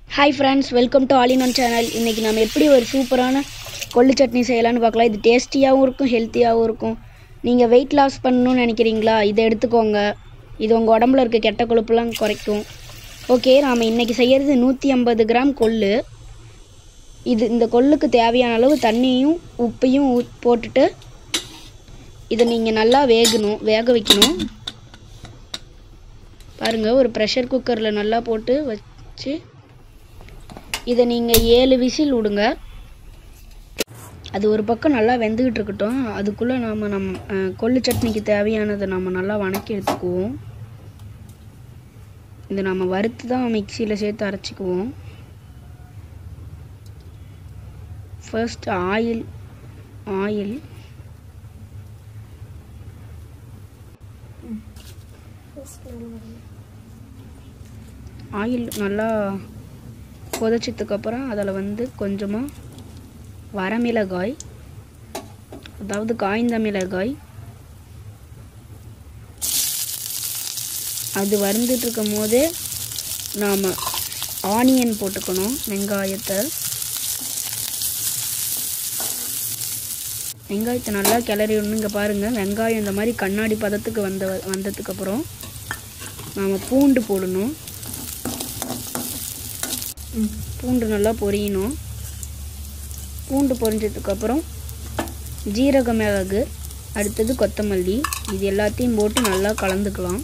hi friends welcome to all in one channel இன்றைக்கி நம்ம எப்படி ஒரு சூப்பரான கொள்ளு சட்னி செய்யலாம்னு பார்க்கலாம் இது டேஸ்டியாகவும் இருக்கும் ஹெல்த்தியாகவும் இருக்கும் நீங்கள் வெயிட் லாஸ் பண்ணணும்னு நினைக்கிறீங்களா இதை எடுத்துக்கோங்க இது உங்கள் உடம்புல இருக்க கெட்ட கொழுப்புலாம் குறைக்கும் ஓகே நாம் இன்றைக்கி செய்கிறது நூற்றி ஐம்பது கிராம் கொள்ளு இது இந்த கொள்ளுக்கு தேவையான அளவு தண்ணியும் உப்பையும் ஊத் போட்டுட்டு இதை நீங்கள் நல்லா வேகணும் வேக வைக்கணும் பாருங்கள் ஒரு ப்ரெஷர் குக்கரில் நல்லா போட்டு வச்சு இதை நீங்கள் ஏழு விசில் விடுங்க அது ஒரு பக்கம் நல்லா வெந்துக்கிட்டு இருக்கட்டும் அதுக்குள்ளே நாம் நம் அஹ், கொள்ளு சட்னிக்கு தேவையானதை நம்ம நல்லா வணக்கி எடுத்துக்குவோம் இதை நம்ம வறுத்து தான் மிக்சியில் சேர்த்து அரைச்சிக்குவோம் ஃபர்ஸ்ட் ஆயில் ஆயில் ஆயில் நல்லா கொதிச்சதுக்கப்புறம் அதில் வந்து கொஞ்சமாக வரமிளகாய் அதாவது காய்ந்த மிளகாய் அது வறுந்துட்டு இருக்கும் போதே நாம் ஆனியன் போட்டுக்கணும் வெங்காயத்தை வெங்காயத்தை நல்லா கிளறி விடணும் இங்கே பாருங்கள் வெங்காயம் இந்த மாதிரி கண்ணாடி பதத்துக்கு வந்த வந்ததுக்கப்புறம் நாம் பூண்டு போடணும் பூண்டு நல்லா பொரியணும் பூண்டு பொரிஞ்சதுக்கப்புறம் ஜீரக மிளகு அடுத்தது கொத்தமல்லி இது எல்லாத்தையும் போட்டு நல்லா கலந்துக்கலாம்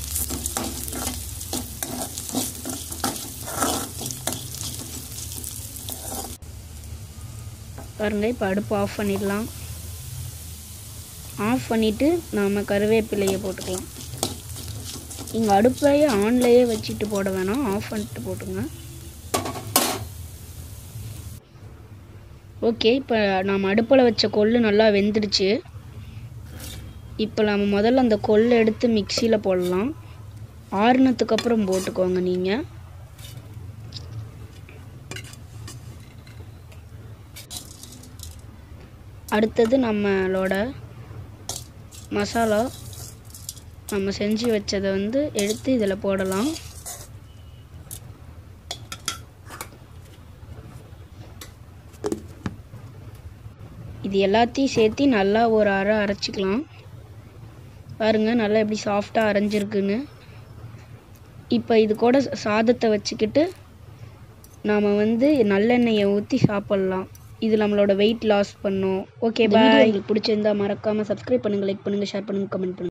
பாருங்க இப்போ அடுப்பு ஆஃப் பண்ணிடலாம் ஆஃப் பண்ணிவிட்டு நாம் கருவேப்பிலையை போட்டுக்கலாம் இங்கே அடுப்பையே ஆன்லேயே வச்சுட்டு போட வேணாம் ஆஃப் பண்ணிட்டு போட்டுங்க ஓகே இப்போ நாம் அடுப்பில் வச்ச கொள்ளு நல்லா வெந்துடுச்சு இப்போ நம்ம முதல்ல அந்த கொள்ளு எடுத்து மிக்சியில் போடலாம் ஆறுனதுக்கு அப்புறம் போட்டுக்கோங்க நீங்கள் அடுத்தது நம்மளோட மசாலா நம்ம செஞ்சு வச்சதை வந்து எடுத்து இதில் போடலாம் இது எல்லாத்தையும் சேர்த்து நல்லா ஒரு அரை அரைச்சிக்கலாம் பாருங்க நல்லா எப்படி சாஃப்டாக அரைஞ்சிருக்குன்னு இப்போ இது கூட சாதத்தை வச்சுக்கிட்டு நாம் வந்து நல்லெண்ணெயை ஊற்றி சாப்பிட்லாம் இது நம்மளோட வெயிட் லாஸ் பண்ணும் ஓகே பாய் உங்களுக்கு பிடிச்சிருந்தா மறக்காமல் சப்ஸ்கிரைப் பண்ணுங்கள் லைக் பண்ணுங்கள் ஷேர் பண்ணுங்கள் கமெண்ட் பண்ணுங்கள்